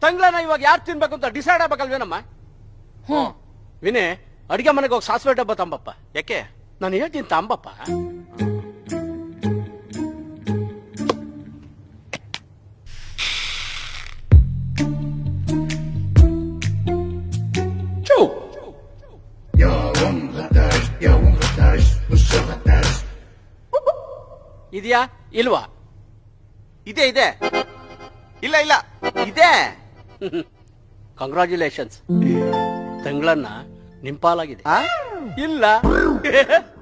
ತಂಗ್ಳನ ಇವಾಗ ಯಾರು ತಿನ್ಬೇಕು ಅಂತ ಡಿಸೈಡ್ ಆಗ್ಬೇಕಲ್ವೇನಮ್ಮ ಹ್ಮ್ ವಿನೇ ಅಡಿಗೆ ಮನೆಗೆ ಹೋಗಿ ಸಾಸಿವೆ ಡಬ್ಬ ತಂಬಪ್ಪ ಯಾಕೆ ನಾನು ಹೇಳ್ತೀನಿ ತಂಬಪ್ಪ ಇದೆಯಾ ಇಲ್ವಾ ಇದೆ ಇದೆ ಇಲ್ಲ ಇಲ್ಲ ಇದೆ ಕಂಗ್ರಾಚುಲೇಷನ್ಸ್ ತಂಗಳನ್ನ ನಿಂಪಾಲಾಗಿದೆ ಆ? ಇಲ್ಲ